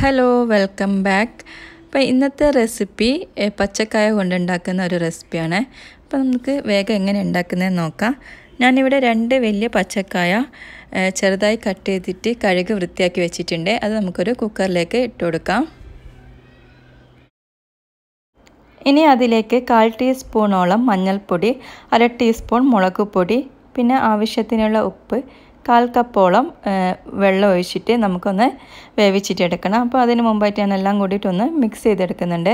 hello welcome back അപ്പോൾ ഇന്നത്തെ recipe ഏ, പച്ചക്കായ കൊണ്ടുണ്ടാക്കുന്ന ഒരു റെസിപ്പിയാണ് അപ്പോൾ നമുക്ക് വേഗം എങ്ങനെ ഉണ്ടാക്കുന്നതെന്ന് നോക്കാം ഞാനിവിടെ രണ്ട് വലിയ പച്ചക്കായ ഏ, ചെറുതായി കട്ട് ചെയ്തിട്ട് കഴുകി വൃത്തിയാക്കി വെച്ചിട്ടുണ്ട് അത് നമുക്കൊരു കുക്കറിലേക്ക് ഇട്ട് കൊടുക്കാം ഇനി അതിലേക്ക് കാൽ ടീസ്പൂണോളം മഞ്ഞൾപ്പൊടി അര ടീസ്പൂൺ മുളക് പൊടി പിന്നെ ആവശ്യത്തിനുള്ള ഉപ്പ് കാൽ കപ്പോളം വെള്ളം ഒഴിച്ചിട്ട് നമുക്കൊന്ന് വേവിച്ചിട്ടെടുക്കണം അപ്പോൾ അതിന് മുമ്പായിട്ട് ഞാൻ എല്ലാം കൂടിയിട്ടൊന്ന് മിക്സ് ചെയ്തെടുക്കുന്നുണ്ട്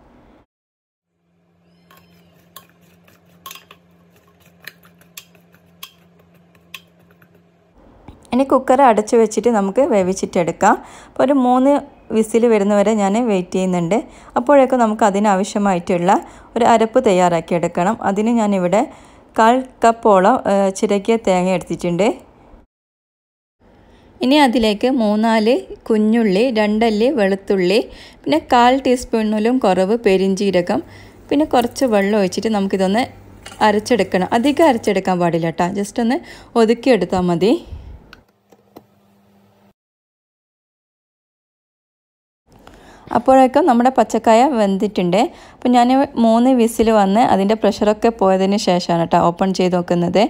ഇനി കുക്കർ അടച്ചു വെച്ചിട്ട് നമുക്ക് വേവിച്ചിട്ടെടുക്കാം അപ്പോൾ ഒരു മൂന്ന് വിസിൽ വരുന്നവരെ ഞാൻ വെയിറ്റ് ചെയ്യുന്നുണ്ട് അപ്പോഴേക്കും നമുക്ക് അതിനാവശ്യമായിട്ടുള്ള ഒരു അരപ്പ് തയ്യാറാക്കി എടുക്കണം അതിന് ഞാനിവിടെ കാൽ കപ്പോളം ചിരക്കിയ തേങ്ങ എടുത്തിട്ടുണ്ട് ഇനി അതിലേക്ക് മൂന്നാല് കുഞ്ഞുള്ളി രണ്ടല്ലി വെളുത്തുള്ളി പിന്നെ കാൽ ടീസ്പൂണിലും കുറവ് പെരിഞ്ചീരകം പിന്നെ കുറച്ച് വെള്ളം ഒഴിച്ചിട്ട് നമുക്കിതൊന്ന് അരച്ചെടുക്കണം അധികം അരച്ചെടുക്കാൻ പാടില്ല കേട്ടോ ജസ്റ്റ് ഒന്ന് ഒതുക്കിയെടുത്താൽ മതി അപ്പോഴേക്കും നമ്മുടെ പച്ചക്കായ വെന്തിട്ടുണ്ട് അപ്പോൾ ഞാൻ മൂന്ന് വിസിൽ വന്ന് അതിൻ്റെ പ്രഷറൊക്കെ പോയതിന് ശേഷമാണ് കേട്ടോ ഓപ്പൺ ചെയ്ത് നോക്കുന്നത്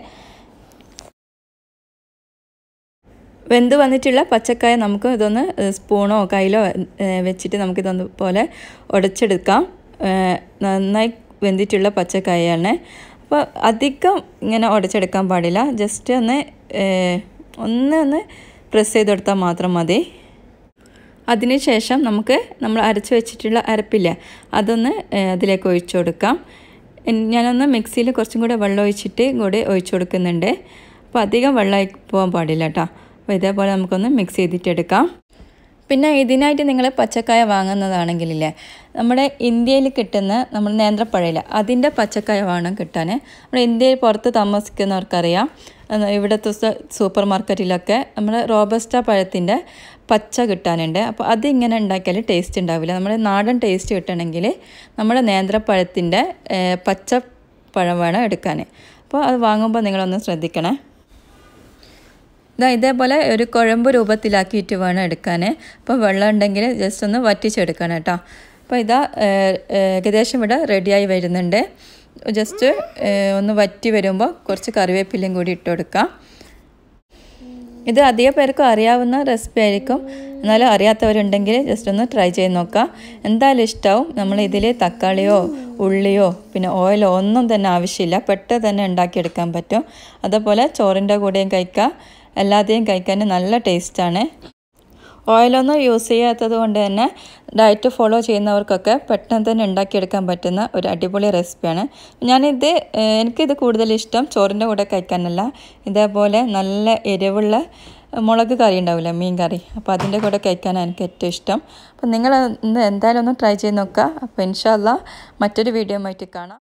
വെന്ത് വന്നിട്ടുള്ള പച്ചക്കായ നമുക്ക് ഇതൊന്ന് സ്പൂണോ കയ്യിലോ വെച്ചിട്ട് നമുക്കിതൊന്ന് പോലെ ഉടച്ചെടുക്കാം നന്നായി വെന്തിട്ടുള്ള പച്ചക്കായാണ് അപ്പോൾ അധികം ഇങ്ങനെ ഉടച്ചെടുക്കാൻ പാടില്ല ജസ്റ്റ് ഒന്ന് ഒന്ന് ഒന്ന് പ്രസ് ചെയ്ത് കൊടുത്താൽ മാത്രം മതി അതിനുശേഷം നമുക്ക് നമ്മൾ അരച്ച് വെച്ചിട്ടുള്ള അരപ്പില്ലേ അതൊന്ന് അതിലേക്ക് ഒഴിച്ചു കൊടുക്കാം ഞാനൊന്ന് മിക്സിയിൽ കുറച്ചും കൂടെ വെള്ളം ഒഴിച്ചിട്ട് കൂടി ഒഴിച്ചു കൊടുക്കുന്നുണ്ട് അപ്പോൾ അധികം വെള്ളമായി പോകാൻ പാടില്ല കേട്ടോ അപ്പോൾ ഇതേപോലെ നമുക്കൊന്ന് മിക്സ് ചെയ്തിട്ടെടുക്കാം പിന്നെ ഇതിനായിട്ട് നിങ്ങൾ പച്ചക്കായ വാങ്ങുന്നതാണെങ്കിലില്ലേ നമ്മുടെ ഇന്ത്യയിൽ കിട്ടുന്ന നമ്മൾ നേന്ത്രപ്പഴയില്ല അതിൻ്റെ പച്ചക്കായ വേണം കിട്ടാൻ നമ്മുടെ ഇന്ത്യയിൽ പുറത്ത് താമസിക്കുന്നവർക്കറിയാം ഇവിടുത്തെ സൂപ്പർ മാർക്കറ്റിലൊക്കെ നമ്മുടെ റോബസ്റ്റ പഴത്തിൻ്റെ പച്ച കിട്ടാനുണ്ട് അപ്പോൾ അതിങ്ങനെ ഉണ്ടാക്കിയാൽ ടേസ്റ്റ് ഉണ്ടാവില്ല നമ്മുടെ നാടൻ ടേസ്റ്റ് കിട്ടണമെങ്കിൽ നമ്മുടെ നേന്ത്രപ്പഴത്തിൻ്റെ പച്ച പഴം വേണം എടുക്കാൻ അപ്പോൾ അത് വാങ്ങുമ്പോൾ നിങ്ങളൊന്ന് ശ്രദ്ധിക്കണേ ഇതാ ഇതേപോലെ ഒരു കുഴമ്പ് രൂപത്തിലാക്കിയിട്ട് വേണം എടുക്കാൻ അപ്പോൾ വെള്ളം ഉണ്ടെങ്കിൽ ജസ്റ്റ് ഒന്ന് വറ്റിച്ചെടുക്കണം കേട്ടോ അപ്പോൾ ഇതാ ഏകദേശം ഇവിടെ റെഡിയായി വരുന്നുണ്ട് ജസ്റ്റ് ഒന്ന് വറ്റി വരുമ്പോൾ കുറച്ച് കറിവേപ്പിലയും കൂടി ഇട്ട് കൊടുക്കാം ഇത് അധികം പേർക്കും അറിയാവുന്ന റെസിപ്പി ആയിരിക്കും എന്നാലും അറിയാത്തവരുണ്ടെങ്കിൽ ജസ്റ്റ് ഒന്ന് ട്രൈ ചെയ്ത് നോക്കാം എന്തായാലും ഇഷ്ടമാവും നമ്മൾ ഇതിൽ തക്കാളിയോ ഉള്ളിയോ പിന്നെ ഓയിലോ ഒന്നും തന്നെ ആവശ്യമില്ല പെട്ടെന്ന് തന്നെ ഉണ്ടാക്കിയെടുക്കാൻ പറ്റും അതുപോലെ ചോറിൻ്റെ കൂടെയും കഴിക്കാം എല്ലാതെയും കഴിക്കാൻ നല്ല ടേസ്റ്റാണ് ഓയിലൊന്നും യൂസ് ചെയ്യാത്തത് കൊണ്ട് തന്നെ ഡയറ്റ് ഫോളോ ചെയ്യുന്നവർക്കൊക്കെ പെട്ടെന്ന് തന്നെ ഉണ്ടാക്കിയെടുക്കാൻ പറ്റുന്ന ഒരു അടിപൊളി റെസിപ്പിയാണ് ഞാനിത് എനിക്കിത് കൂടുതൽ ഇഷ്ടം ചോറിൻ്റെ കൂടെ കഴിക്കാനല്ല ഇതേപോലെ നല്ല എരിവുള്ള മുളക് കറി ഉണ്ടാവില്ല മീൻ കറി അപ്പോൾ അതിൻ്റെ കൂടെ കഴിക്കാനാണ് എനിക്ക് ഏറ്റവും ഇഷ്ടം അപ്പോൾ നിങ്ങൾ എന്തായാലും ഒന്ന് ട്രൈ ചെയ്ത് നോക്കുക അപ്പോൾ ഇൻഷാല്ല മറ്റൊരു വീഡിയോ ആയിട്ട് കാണാം